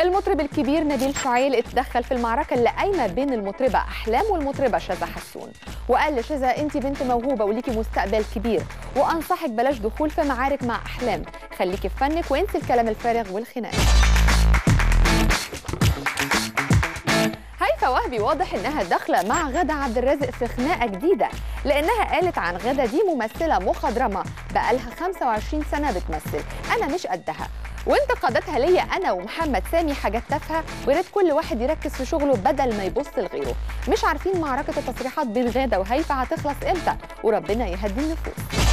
المطرب الكبير نبيل شعيل اتدخل في المعركة اللي قايمة بين المطربة أحلام والمطربة شذى حسون وقال لشذى أنت بنت موهوبة وليكي مستقبل كبير وأنصحك بلاش دخول في معارك مع أحلام خليكي في فنك وانسي الكلام الفارغ والخناق هيفا وهبي واضح انها داخله مع غادة عبد الرازق في خناقه جديده لانها قالت عن غادة دي ممثله مخضرمه بقالها 25 سنه بتمثل انا مش قدها وانتقاداتها ليا انا ومحمد سامي حاجات تافهه ويا ريت كل واحد يركز في شغله بدل ما يبص لغيره مش عارفين معركه التصريحات بين غاده وهيفا هتخلص امتى وربنا يهدي النفوس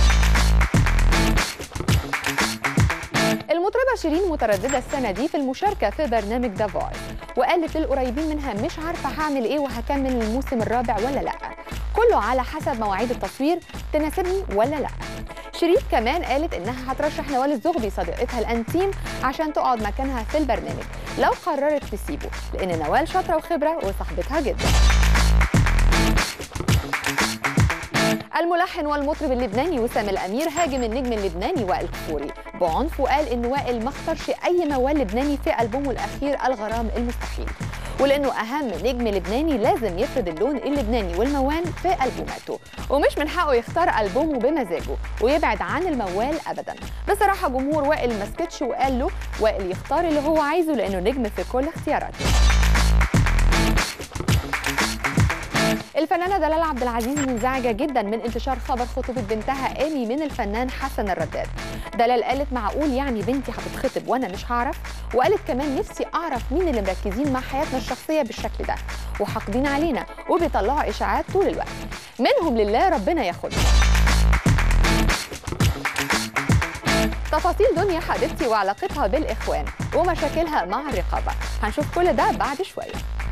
المطربة شيرين مترددة السنة دي في المشاركة في برنامج ذا فويس وقالت للقريبين منها مش عارفة هعمل ايه وهكمل الموسم الرابع ولا لا كله على حسب مواعيد التصوير تناسبني ولا لا شيرين كمان قالت انها هترشح نوال الزغبي صديقتها الانتيم عشان تقعد مكانها في البرنامج لو قررت تسيبه لان نوال شاطرة وخبرة وصاحبتها جدا الملحن والمطرب اللبناني وسام الامير هاجم النجم اللبناني وائل كفوري بعنف وقال ان وائل ما اختارش اي موال لبناني في البومه الاخير الغرام المستحيل ولانه اهم نجم لبناني لازم يفرض اللون اللبناني والموال في البوماته ومش من حقه يختار البومه بمزاجه ويبعد عن الموال ابدا بصراحه جمهور وائل ما سكتش وقال له وائل يختار اللي هو عايزه لانه نجم في كل اختياراته الفنانة دلال عبد العزيز منزعجة جدا من انتشار خبر خطوبة بنتها ايمي من الفنان حسن الرداد. دلال قالت معقول يعني بنتي هتتخطب وانا مش هعرف؟ وقالت كمان نفسي اعرف مين اللي مركزين مع حياتنا الشخصية بالشكل ده وحاقدين علينا وبيطلعوا اشاعات طول الوقت. منهم لله ربنا ياخدهم. تفاصيل دنيا حبيبتي وعلاقتها بالاخوان ومشاكلها مع الرقابة. هنشوف كل ده بعد شوية.